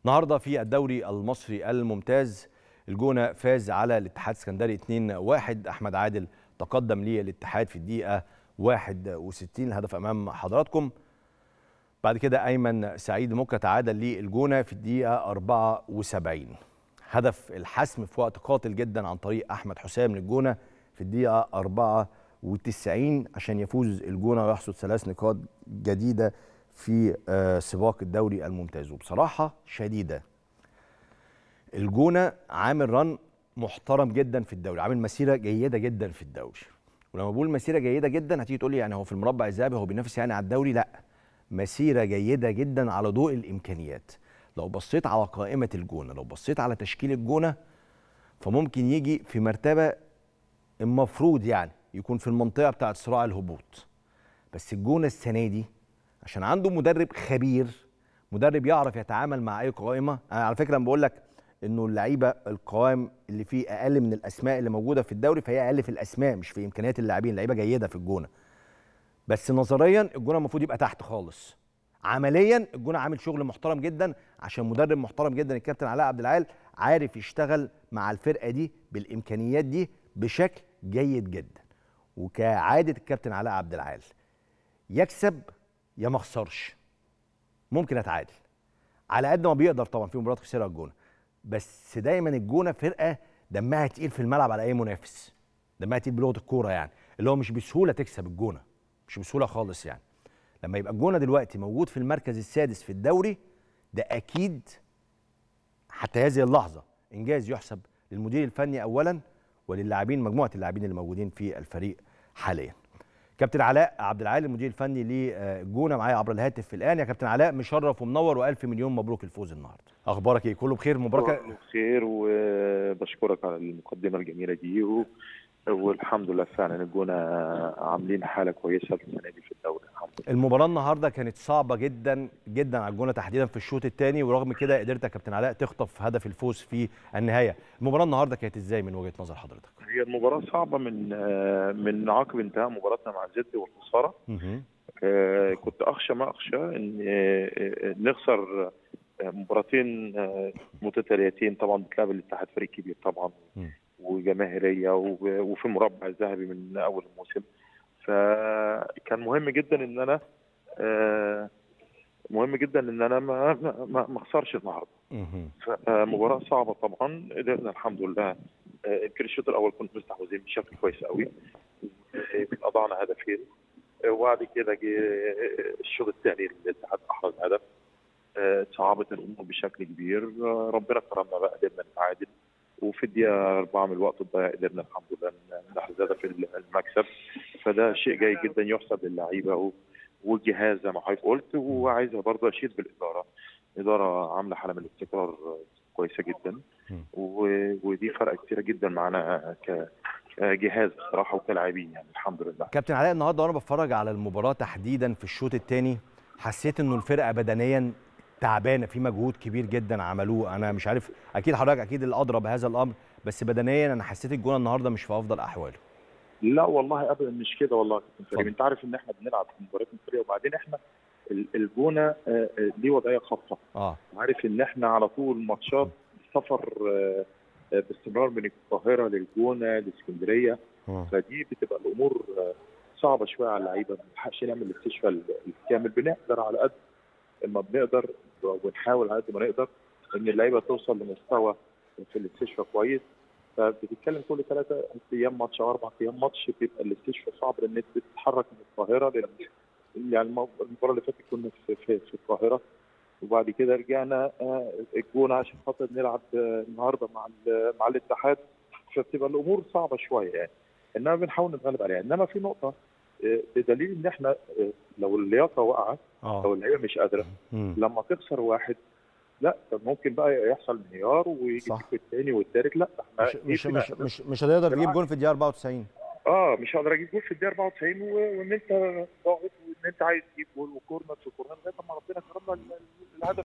النهارده في الدوري المصري الممتاز الجونه فاز على الاتحاد السكندري 2-1 احمد عادل تقدم للاتحاد في الدقيقه 61 الهدف امام حضراتكم بعد كده ايمن سعيد موكا تعادل للجونه في الدقيقه 74 هدف الحسم في وقت قاتل جدا عن طريق احمد حسام للجونه في الدقيقه 94 عشان يفوز الجونه ويحصد ثلاث نقاط جديده في سباق الدوري الممتاز وبصراحه شديده الجونه عامل رن محترم جدا في الدوري عامل مسيره جيده جدا في الدوري ولما بقول مسيره جيده جدا هتيجي تقول لي يعني هو في المربع الذهبي هو بينافس يعني على الدوري لا مسيره جيده جدا على ضوء الامكانيات لو بصيت على قائمه الجونه لو بصيت على تشكيل الجونه فممكن يجي في مرتبه المفروض يعني يكون في المنطقه بتاعه صراع الهبوط بس الجونه السنه دي عشان عنده مدرب خبير مدرب يعرف يتعامل مع اي قائمه انا على فكره بقول لك انه اللعيبه القوائم اللي فيه اقل من الاسماء اللي موجوده في الدوري فهي اقل في الاسماء مش في امكانيات اللاعبين لعيبه جيده في الجونه بس نظريا الجونه المفروض يبقى تحت خالص عمليا الجونه عامل شغل محترم جدا عشان مدرب محترم جدا الكابتن علاء عبد العال عارف يشتغل مع الفرقه دي بالامكانيات دي بشكل جيد جدا وكعاده الكابتن علاء عبد العال يكسب يا ما خسرش ممكن اتعادل على قد ما بيقدر طبعا في مباريات خسرها الجونه بس دايما الجونه فرقه دمها تقيل في الملعب على اي منافس دمها تقيل بلغه الكوره يعني اللي هو مش بسهوله تكسب الجونه مش بسهوله خالص يعني لما يبقى الجونه دلوقتي موجود في المركز السادس في الدوري ده اكيد حتى هذه اللحظه انجاز يحسب للمدير الفني اولا وللاعبين مجموعه اللاعبين اللي موجودين في الفريق حاليا كابتن علاء عبد العال المدير الفني للجونه معايا عبر الهاتف الان يا كابتن علاء مشرف ومنور والف مليون مبروك الفوز النهارده اخبارك ايه كله بخير مبارك بخير وبشكرك على المقدمه الجميله دي و... والحمد لله فعلا الجونه عاملين حاله كويسه السنه دي في الدوري الحمد لله المباراه النهارده كانت صعبه جدا جدا على الجونه تحديدا في الشوط الثاني ورغم كده قدرت يا كابتن علاء تخطف هدف الفوز في النهايه المباراه النهارده كانت ازاي من وجهه نظر حضرتك هي المباراه صعبه من من عقب انتهاء مباراتنا مع زد والخساره آه كنت اخشى ما اخشى ان آه نخسر مباراتين آه متتاليتين طبعا بتلعب الاتحاد فريق كبير طبعا م. وجماهيريه وفي المربع الذهبي من اول الموسم فكان مهم جدا ان انا مهم جدا ان انا ما ما, ما اخسرش النهارده فمباراه صعبه طبعا قدرنا الحمد لله يمكن الشوط الاول كنت مستحوذين بشكل كويس قوي اضعنا هدفين وبعد كده جه الشوط الثاني الاتحاد احرز هدف صعبت الامور بشكل كبير ربنا كرمنا بقى قدرنا نتعادل وفي الدقيقه أربعة من الوقت الضايع قدرنا الحمد لله نحرز هدف المكسب فده شيء جيد جدا يحسب للعيبه والجهاز زي ما حضرتك قلت وعايزها برضه اشيد بالاداره اداره عامله حاله من الاستقرار كويسه جدا ودي فرق كتيره جدا معانا كجهاز بصراحه وكلاعبين يعني الحمد لله كابتن علاء النهارده وانا بتفرج على المباراه تحديدا في الشوط الثاني حسيت انه الفرقه بدنيا تعبانه في مجهود كبير جدا عملوه انا مش عارف اكيد حضرتك اكيد الادرى بهذا الامر بس بدنيا انا حسيت الجونه النهارده مش في افضل احواله لا والله ابدا مش كده والله كابتن كريم انت عارف ان احنا بنلعب في مباريات مصريه وبعدين احنا الجونه ليه وضعيه خاصه اه عارف ان احنا على طول ماتشات سفر باستمرار من القاهره للجونه لاسكندريه فدي بتبقى الامور صعبه شويه على اللعيبه ما بنلحقش نعمل الاستشفاء الكامل بنقدر على قد ما بنقدر ونحاول على قد ما نقدر ان اللعيبه توصل لمستوى في الاستشفاء كويس فبتتكلم كل ثلاثة ايام ماتش او اربع ايام ماتش بيبقى الاستشفاء صعب لان انت بتتحرك من القاهره لان يعني المباراه اللي فاتت كنا في, في, في القاهره وبعد كده رجعنا الجونه عشان خاطر نلعب النهارده مع مع الاتحاد فبتبقى الامور صعبه شويه يعني انما بنحاول نتغلب عليها انما في نقطه بدليل ان احنا لو اللياقه واقعه لو اللعيبه مش قادره لما تخسر واحد لا ممكن بقى يحصل انهيار ويجي الثاني والثالث لا احنا مش مش مش, مش, مش هتقدر تجيب جون في الدقيقه 94 اه مش هقدر اجيب جول في الدقيقه 94 وان انت ضاغط وان انت عايز تجيب جول وكورنر في كورنر لغايه ما ربنا كرمنا الهدف